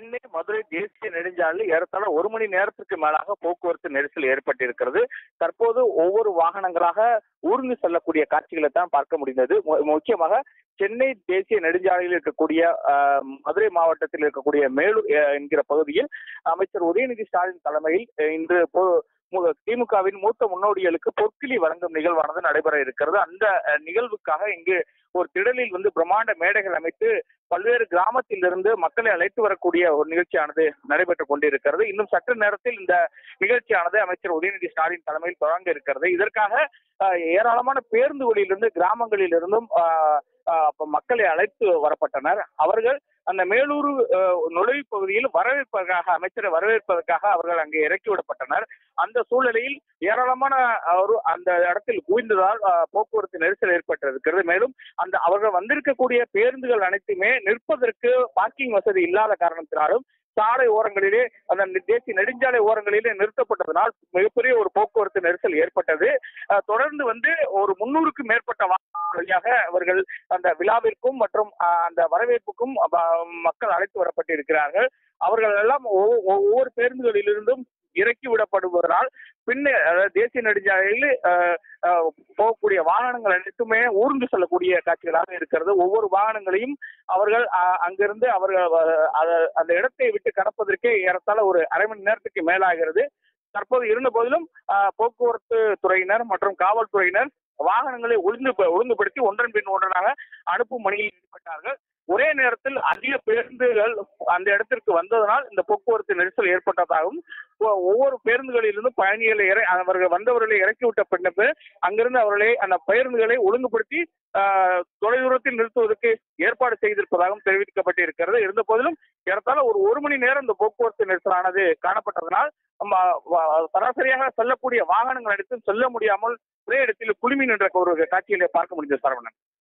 சென்னை மதுரை தேசிய நெடுஞ்சாலையில் ஏறத்தாழ ஒரு மணி நேரத்திற்கு மேலாக போக்குவரத்து நெரிசல் ஏற்பட்டிருக்கிறது தற்போது ஒவ்வொரு வாகனங்களாக ஊர்ந்து செல்லக்கூடிய காட்சிகளை தான் பார்க்க முடிந்தது மு- முக்கியமாக சென்னை தேசிய நெடுஞ்சாலையில் இருக்கக்கூடிய ஆஹ், மதுரை மாவட்டத்தில் இருக்கக்கூடிய மேலூர் அஹ், என்கிற பகுதியில் அமைச்சர் உதயநிதி ஸ்டாலின் தலைமையில் அஹ், இன்று பொ- மு- திமுகவின் மூத்த முன்னோடிகளுக்கு பொற்கிளி வழங்கும் நிகழ்வானது நடைபெற இருக்கிறது அந்த அஹ், நிகழ்வுக்காக இங்கு ஒரு திடலில் வந்து பிரம்மாண்ட மேடைகள் அமைத்து பல்வேறு கிராமத்திலிருந்து மக்களை அழைத்து வரக்கூடிய ஒரு நிகழ்ச்சியானது நடைபெற்றுக் கொண்டிருக்கிறது இன்னும் சற்று நேரத்தில் இந்த நிகழ்ச்சியானது அமைச்சர் உதயநிதி ஸ்டாலின் தலைமையில் தொடங்க இருக்கிறது இதற்காக அஹ், ஏராளமான பேருந்துகளிலிருந்து கிராமங்களிலிருந்தும் அஹ், அஹ், அப்ப மக்களை அழைத்து வரப்பட்டனர் அவர்கள் அந்த மேலூர் அஹ், நுழைவுப் பகுதியில் வரவேற்பதற்காக அமைச்சரை வரவேற்பதற்காக அவர்கள் அங்கே இறக்கி விடப்பட்டனர் அந்த சூழ்நிலையில் ஏராளமான ஒரு அந்த இடத்தில் குவிந்ததால் அஹ், போக்குவரத்து நெரிசல் ஏற்பட்டிருக்கிறது மேலும் அந்த அவர்கள் வந்திருக்கக்கூடிய பேருந்துகள் அனைத்துமே நிற்பதற்கு பார்க்கிங் வசதி இல்லாத காரணத்தினாலும் சாலை ஓரங்களிலே அந்த தேசிய நெடுஞ்சாலை ஓரங்களிலே நிறுத்தப்பட்டதனால் மிகப்பெரிய ஒரு போக்குவரத்து நெரிசல் ஏற்பட்டது அஹ், தொடர்ந்து வந்து ஒரு முன்னூறுக்கும் மேற்பட்ட வாகனங்கள் வழியாக அவர்கள் அந்த விழாவிற்கும் மற்றும் அஹ், அந்த வரவேற்புக்கும் அஹ், மக்கள் அழைத்து வரப்பட்டிருக்கிறார்கள் அவர்கள் எல்லாம் ஒவ்வொ- ஒவ்வொரு பேருந்துகளிலிருந்தும் இறக்கி விடப்படுவதனால் பின்ன அதாவது தேசிய நெடுஞ்சாலையில் அஹ், அஹ், போகக்கூடிய வாகனங்கள் அனைத்துமே ஊர்ந்து செல்லக்கூடிய காட்சிகளாக இருக்கிறது ஒவ்வொரு வாகனங்களையும் அவர்கள் அஹ், அங்கிருந்து அவர்கள் அஹ், அத- அந்த இடத்தை விட்டு கடப்பதற்கே ஏறத்தாழ ஒரு அரை மணி நேரத்துக்கு மேலாகிறது தற்போது இருந்த போதிலும் அஹ், போக்குவரத்து துறையினர் மற்றும் காவல்துறையினர் வாகனங்களை ஒழுங்கு ஒழுங்குபடுத்தி ஒன்றன் பின் ஒன்றனாக அனுப்பும் பணியில் ஈடுபட்டார்கள் ஒரே நேரத்தில் அதிக பேருந்துகள் அந்த இடத்திற்கு வந்ததனால் இந்த போக்குவரத்து நெரிசல் ஏற்பட்டதாகவும் ஒ- ஒவ்வொரு பேருந்துகளிலிருந்து பயணிகளை இற அவர்கள் வந்தவர்களை இறக்கிவிட்ட பின்னப்பு அங்கிருந்து அவர்களை அந்த பேருந்துகளை ஒழுங்குபடுத்தி ஆஹ், தொலைதூரத்தில் நிறுத்துவதற்கு ஏற்பாடு செய்திருப்பதாகவும் தெரிவிக்கப்பட்டு இருக்கிறது இருந்த போதிலும் ஏறத்தாழ ஒரு ஒரு மணி நேரம் இந்த போக்குவரத்து நெரிசலானது காணப்பட்டதனால் நம்ம வ- சராசரியாக செல்லக்கூடிய வாகனங்கள் அனைத்தும் செல்ல முடியாமல் ஒரே இடத்தில் குழுமி நின்ற ஒரு காட்சிகளை பார்க்க முடிந்தது சரவணன்